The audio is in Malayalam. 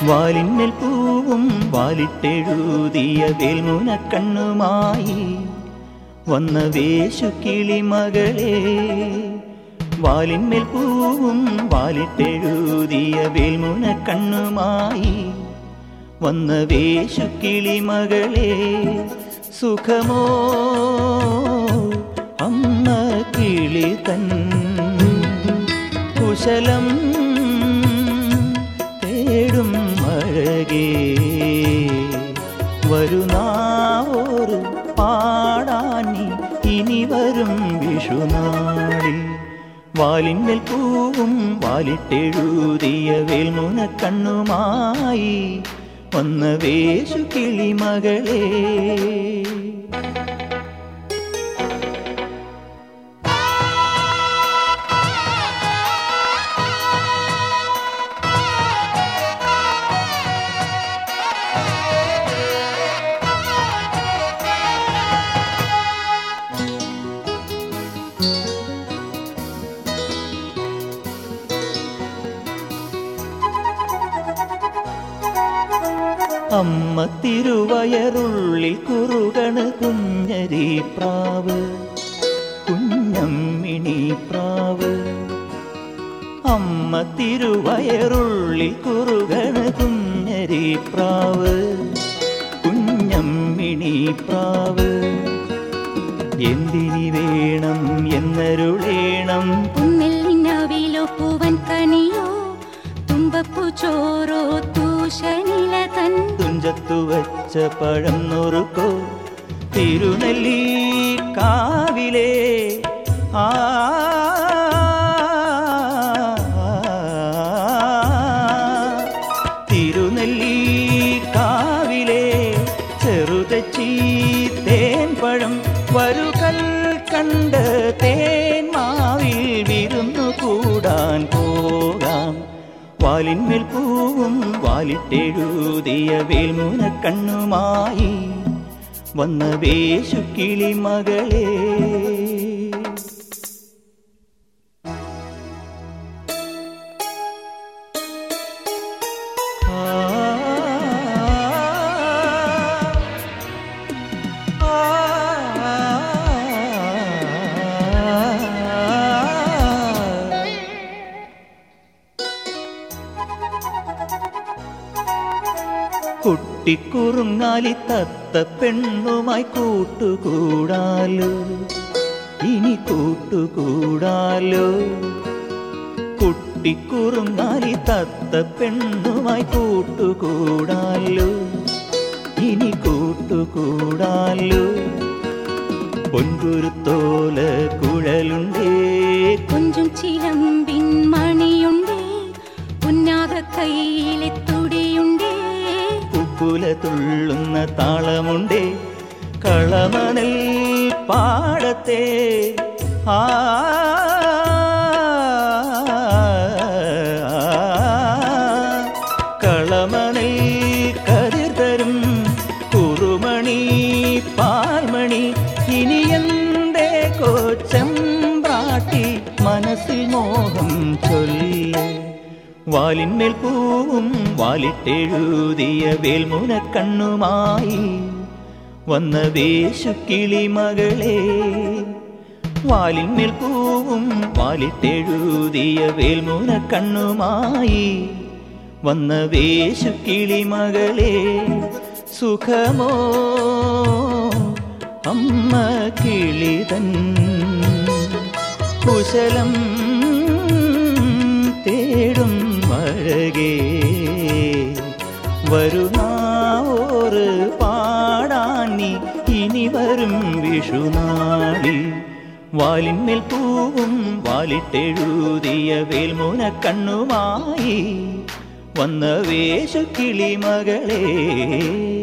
വാലിന്നൽ പൂവും വാലിട്ടെഴുതിയ വേൽമുന കണ്ണുമായി വന്ന വേശു കിളിമകളെ വാലിന്മേൽ പൂവും വാലിട്ടെഴുതിയ വേൽമുന കണ്ണുമായി വന്ന വേശു കിളിമകളെ സുഖമോ അമ്മ കിളി തൻ കുശലം തേടും അഴകേ വരുന്നാവോറ് പാടാനി ഇനി വരും വിഷുനാളിൽ വാലിന്മേൽ പൂവും വാലിട്ടെഴുതിയ വേൽമുന കണ്ണുമായി വന്ന വേശു കിളിമകളേ അമ്മ തിരുവയറുള്ളിൽ കുറുകണ് കുഞ്ഞരി പ്രാവ് കുഞ്ഞമ്മിണി പ്രാവ് അമ്മ തിരുവയറുള്ളിൽ കുറുകണ് കുഞ്ഞരി പ്രാവ് കുഞ്ഞമ്മിണി പ്രാവ് എന്തിനി വേണം എന്നരുളേണം പുന്നിൽ നിന്നവിലോ പൂവൻ കനിയോ തുമ്പപ്പൂ ചോറോ തൂശനില തൻ തുഞ്ചത്തു വച്ച പഴം നുറുക്കോ തിരുനെല്ലി കാവിലെ ആ തിരുനെല്ലി കാവിലെ ചെറുതച്ചി തേൻ പഴം വരുകൽ കണ്ട് തേൻ മാവിൽ വിരുന്നു കൂടാൻ പോകാം വാലിന്മേൽ പൂവും വാലിട്ടെഴുതിയ വേൽമുന കണ്ണുമായി വന്ന വേശു കിളിമകളേ കുട്ടിക്കുറുങ്ങാലി തത്ത പെണ്ണുമായി കൂട്ടുകൂടാലോ ഇനി കൂട്ടുകൂടാലോ കുട്ടിക്കുറുങ്ങാലി തത്ത പെണ്ണുമായി കൂട്ടുകൂടാലോ ഇനി കൂട്ടുകൂടാലോ പൊൻകുരുത്തോല കുഴലുണ്ടേ കൊഞ്ചും ചിലമ്പിൻ മണിയുണ്ടേ പുന്നാക കയ്യിലെ തുടിയുണ്ടേ കുക്കുല തുള്ളുന്ന താളമുണ്ടേ കളമണൽ പാടത്തെ ആ കളമണൽ കതിർ തരും കുറുമണി പാൽമണി ഇനി എന്തേ കോച്ചമ്പ്രാട്ടി മനസ്സിൽ മോഹം ചൊല്ലേ വാലിന്മേൽ പൂവും വാലിട്ടെഴുതിയ വേൽമുന കണ്ണുമായി വന്ന വേശു കിളിമകളെ വാലിന്മേൽ പൂവും വാലിട്ടെഴുതിയ വേൽമുന കണ്ണുമായി വന്ന വേശു കിളിമകളെ സുഖമോ അമ്മ കിളിതൻ കുശലം തേടും അഴകേ വരുന്നാവോറ് പാടാനി ഇനി വരും വിഷുനാളിൽ വാലിന്മേൽ പൂവും വാലിട്ടെഴുതിയ വേൽമുന കണ്ണുമായി വന്ന വേശു കിളിമകളേ